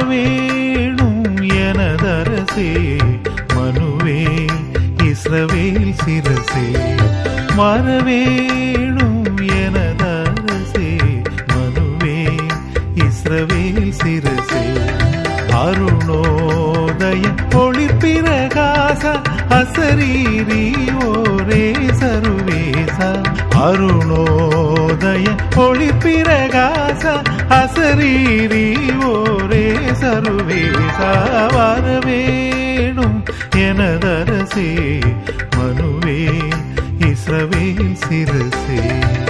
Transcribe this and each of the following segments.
வரவேணும் எனதரசே மனுவே இஸ்ரவேல் சிரசே வரவேணும் எனதரசே மனுவே இஸ்ரவேல் சிரசே அருணோதய ஒளிப்பிரகாச அசரீரி ஓரே சருவேச அருணோதய ஒளிப்பிரகாச அசரீரி ஓரே சருவேச வரவேணும் எனதரசே மனுவே இஸ்ரவேல் சிரசே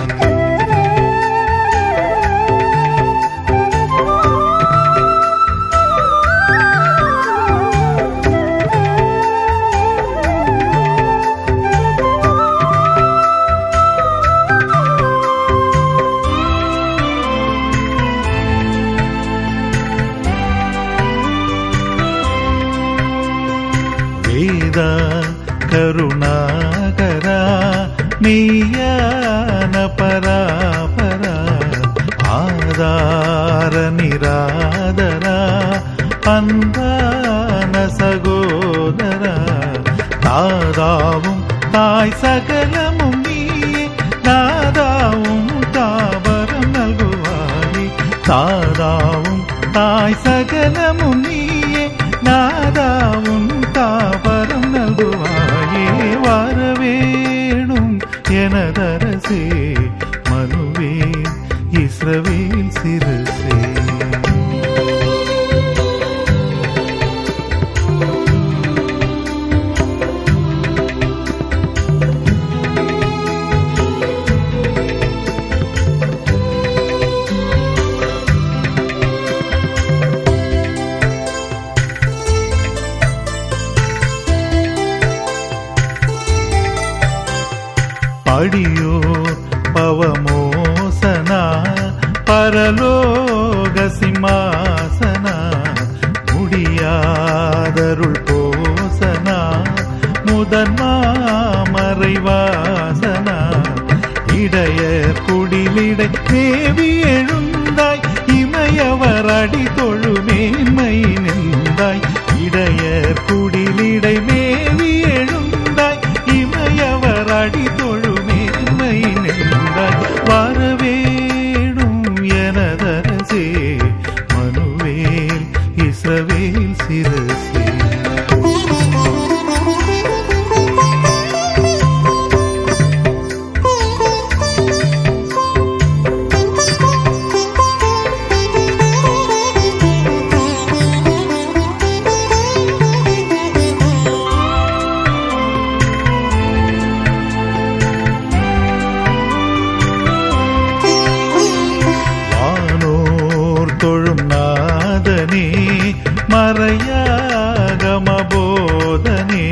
వేద కరుణాకరా నీయాన పరాపరా ఆధార నిరాదరా அன்பான சகோதரா தாதாவும் தாய் சகலமும் நீயே தாதாவும் தாபரம் நல்குவாயே தாதாவும் தாய் சகலமும் நீயே நாதாவும் தாபரம் நல்குவாயே வரவேணும் எனதரசே மனுவே இஸ்ரவேல் சிரசே படியோ பவமோசனா பரலோக சிம்மாசனா முடியாதருள் போசனா முதன்மாமறை வாசனா இடையர் குடிலிடை தேவி எழுந்தாய் இமயவர் அடி தொழு மேன்மை நின்றாய் இடையர் குடிலிடை மேவி எழுந்தாய் இமயவர் அடி தொழு மேன்மை நின்றாய் வரவேணும் எனதரசே மனுவேல் இஸ்ரவேல் சிரசே வானோர் தொழும் நாதனே மறையாகமபோதனே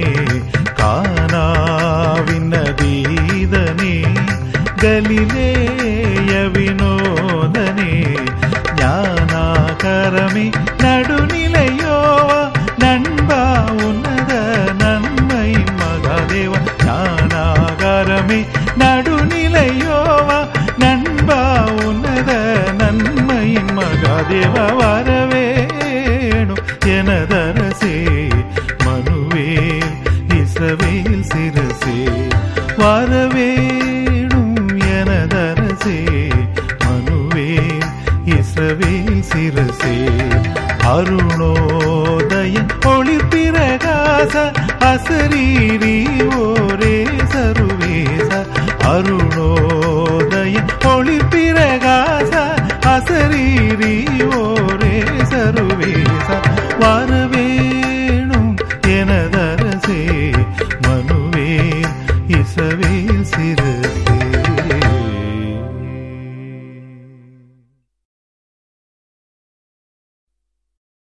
கானாவின் நதீதனே கலிலேய வினோதனே ஞானாகரமே நடுநிலையோவா நண்பா உன்னத நன்மை மகாதேவ ஞானாகரமே நடுநிலையோவா நண்பா உன்னத நன்மையின் மகாதேவ வரவேணும் எனதரசே மனுவேல் இசவேல் சிரசே வரவேணும் எனதரசே மனுவேல் இசவேல் சிரசே அருணோதய ஒளிப்பிரகாச அசரீரி ஓரே சருவேச அருணோ